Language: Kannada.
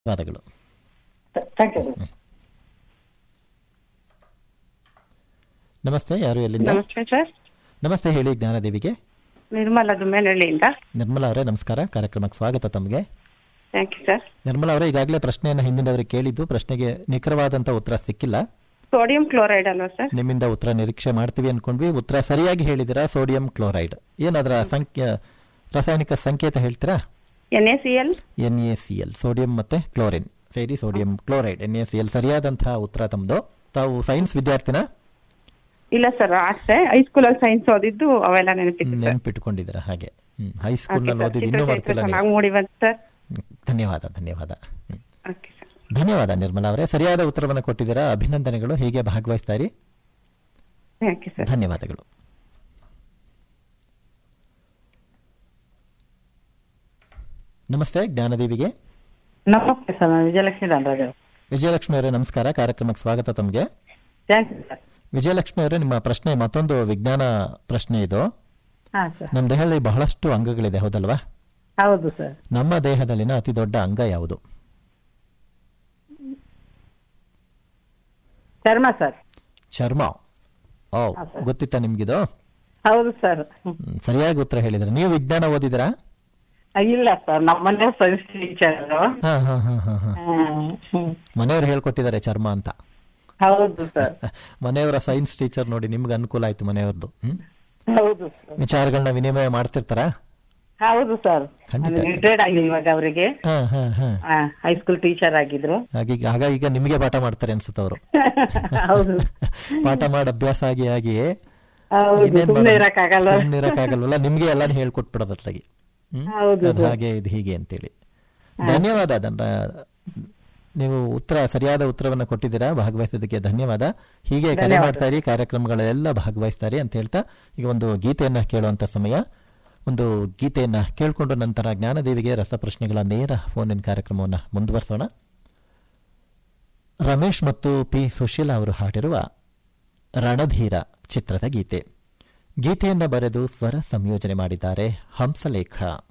ಧನ್ಯವಾದಗಳು ಥ್ಯಾಂಕ್ ಯು ನಮಸ್ತೆ ಯಾರು ಎಲ್ಲಿಂದ ನಮಸ್ತೆ ಸರ್ ನಮಸ್ತೆ ಹೇಳಿ ಜ್ಞಾನದೇವಿಗೆ ನಿರ್ಮಲಾ ದುಮ್ಮೇನಹಳ್ಳಿಯಿಂದ ನಿರ್ಮಲಾ ಅವರೇ ನಮಸ್ಕಾರ ಕಾರ್ಯಕ್ರಮಕ್ಕೆ ಸ್ವಾಗತ ತಮಗೆ ಥ್ಯಾಂಕ್ ಯು ಸರ್ ನಿರ್ಮಲಾ ಅವರೇ ಈಗಾಗಲೇ ಪ್ರಶ್ನೆಯನ್ನು ಹಿಂದಿನವರಿಗೆ ಕೇಳಿದ್ದು ಪ್ರಶ್ನೆಗೆ ನಿಖರವಾದಂಥ ಉತ್ತರ ಸಿಕ್ಕಿಲ್ಲ ಸೋಡಿಯಂ ಕ್ಲೋರೈಡ್ ಅಲ್ವಾ ಸರ್ ನಿಮ್ಮಿಂದ ಉತ್ತರ ನಿರೀಕ್ಷೆ ಮಾಡ್ತೀವಿ ಅನ್ಕೊಂಡ್ವಿ ಉತ್ತರ ಸರಿಯಾಗಿ ಹೇಳಿದಿರಾ ಸೋಡಿಯಂ ಕ್ಲೋರೈಡ್ ಏನದರ ಸಂಖ್ಯೆ ರಾಸಾಯನಿಕ ಸಂಕೇತ ಹೇಳ್ತೀರಾ N A C L N A C L sodium ಮತ್ತೆ ಕ್ಲೋರಿನ್ ಸೇರಿ sodium chloride N A C L ಸರಿಯಾದಂತಹ ಉತ್ತರ ತಮ್ಮದು ತಾವು ಸೈನ್ಸ್ ವಿದ್ಯಾರ್ಥಿನ ಇಲ್ಲ ಸರ್ ಅಷ್ಟೇ ಹೈಸ್ಕೂಲಲ್ಲಿ ಸೈನ್ಸ್ ಓದಿದ್ದು ಅವೆಲ್ಲ ನೆನಪಿತ್ತು ಸರ್ ನೆನ್ಪಿಟ್ಕೊಂಡಿದ್ದೀರಾ ಹಾಗೆ ಹೈಸ್ಕೂಲ್ನಲ್ಲಿ ಓದಿದ್ದು ಇನ್ನೂ ಮರ್ತಿಲ್ಲ ನೀವು ಚೆನ್ನಾಗಿ ಮೂಡಿ ಬಂತು ಸರ್ ಹ್ಮ್. ಧನ್ಯವಾದ ಧನ್ಯವಾದ ಹ್ಮ್. ಓಕೆ ಸರ್ ಧನ್ಯವಾದ ನಿರ್ಮಲಾ ಅವರೇ ಸರಿಯಾದ ಉತ್ತರವನ್ನು ಕೊಟ್ಟಿದ್ದೀರಾ ಅಭಿನಂದನೆಗಳು ಹೀಗೆ ಭಾಗವಹಿಸ್ತಾ ಇರಿ ಥ್ಯಾಂಕ್ ಯು ಸರ್ ಧನ್ಯವಾದಗಳು ನಮಸ್ತೆ ಜ್ಞಾನದೇವಿಗೆ ನಮಸ್ತೆ ಸರ್ ನಾನು ವಿಜಯಲಕ್ಷ್ಮಿ ದಾನರಾಜ್ ವಿಜಯಲಕ್ಷ್ಮಿ ಅವರೇ ನಮಸ್ಕಾರ ಕಾರ್ಯಕ್ರಮಕ್ಕೆ ಸ್ವಾಗತ ತಮಗೆ ಥ್ಯಾಂಕ್ ಯು ಸರ್ ವಿಜಯಲಕ್ಷ್ಮಿ ಅವರೇ ನಿಮ್ಮ ಪ್ರಶ್ನೆ ಮತ್ತೊಂದು ವಿಜ್ಞಾನ ಪ್ರಶ್ನೆ ಇದು ಹಾಂ ಸರ್ ನಮ್ಮ ದೇಹದಲ್ಲಿ ಬಹಳಷ್ಟು ಅಂಗಗಳಿದೆ ಹೌದಲ್ವಾ ಹೌದು ಸರ್ ನಮ್ಮ ದೇಹದಲ್ಲಿನ ಅತಿ ದೊಡ್ಡ ಅಂಗ ಯಾವುದು ಚರ್ಮ ಸರ್ ಚರ್ಮ ಓ ಹಾ, ಸರ್. ಗೊತ್ತಿತ್ತಾ ನಿಮ್ಗಿದು ಹೌದು ಸರ್ ಹ್ಮ್, ಸರಿಯಾಗಿ ಉತ್ತರ ಹೇಳಿದ್ರೆ ನೀವು ವಿಜ್ಞಾನ ಓದಿದಿರಾ ಇಲ್ಲ ಸರ್ ನಮ್ಮನೆ ಸೈನ್ಸ್ ಟೀಚರ್ ಹಾ ಹಾ ಹಾ ಹಾ ಹಾ ಮನೆಯವರು ಹೇಳ್ಕೊಟ್ಟಿದ್ದಾರೆ ಚರ್ಮ ಅಂತ ಹೌದು ಸರ್ ಮನೆಯವರ ಸೈನ್ಸ್ ಟೀಚರ್ ನೋಡಿ ನಿಮ್ಗೆ ಅನುಕೂಲ ಆಯ್ತು ಮನೆಯವ್ರದ್ದು ಹ್ಮ್ ಹೌದು ಸರ್ ವಿಚಾರಗಳನ್ನ ವಿನಿಮಯ ಮಾಡ್ತಿರ್ತಾರಾ ಹೌದು ಸರ್ ಖಂಡಿತ. ರಿಟೈರ್ಡ್ ಆಗಿದೆ ಇವಾಗ ಅವರಿಗೆ ಹಾ ಹಾ ಹಾ ಹೈಸ್ಕೂಲ್ ಟೀಚರ್ ಆಗಿದ್ರು ಹಾಗೆ ಆಗ ಈಗ ನಿಮಗೆ ಪಾಠ ಮಾಡ್ತಾರೆ ಅನ್ಸುತ್ತೆ ಅವರು ಹೌದು ಪಾಠ ಮಾಡಿ ಅಭ್ಯಾಸ ಆಗಿ ಆಗಿ ಹೌದು ಇನ್ನೇನ್ ಸುಮ್ಮನೆ ಮಾಡೋದು? ಇರಕ್ಕಾಗಲ್ಲ ಸುಮ್ನೆ ಇರಕ್ಕಾಗಲ್ವಲ್ಲ ನಿಮ್ಗೆ ಎಲ್ಲಾನು ಹೇಳ್ಕೊಟ್ಬಿಡೋದು ಅತ್ಲಾಗಿ ಹ್ಮ್ ಹೌದು ಅದು ಹಾಗೆ ಇದು ಹೀಗೆ ಅಂತೇಳಿ ಧನ್ಯವಾದ ಅದನ್ನ ನೀವು ಉತ್ತರ ಸರಿಯಾದ ಉತ್ತರವನ್ನು ಕೊಟ್ಟಿದ್ದೀರಾ ಭಾಗವಹಿಸೋದಕ್ಕೆ ಧನ್ಯವಾದ ಹೀಗೆ ಕರೆ ಧನ್ಯವಾದ. ಮಾಡ್ತಾ ಇರಿ ಕಾರ್ಯಕ್ರಮಗಳೆಲ್ಲ ಭಾಗವಹಿಸ್ತಾರೆ ಅಂತ ಹೇಳ್ತಾ ಈಗ ಒಂದು ಗೀತೆಯನ್ನ ಕೇಳುವಂತ ಸಮಯ ಒಂದು ಗೀತೆಯನ್ನ ಕೇಳಿಕೊಂಡು ನಂತರ ಜ್ಞಾನದೇವಿಗೆ ರಸಪ್ರಶ್ನೆಗಳ ನೇರ ಫೋನ್ ಇನ್ ಕಾರ್ಯಕ್ರಮವನ್ನು ಮುಂದುವರಿಸೋಣ ರಮೇಶ್ ಮತ್ತು ಪಿ ಸುಶೀಲಾ ಅವರು ಹಾಡಿರುವ ರಣಧೀರ ಚಿತ್ರದ ಗೀತೆ ಗೀತೆಯನ್ನ ಬರೆದು ಸ್ವರ ಸಂಯೋಜನೆ ಮಾಡಿದ್ದಾರೆ ಹಂಸಲೇಖ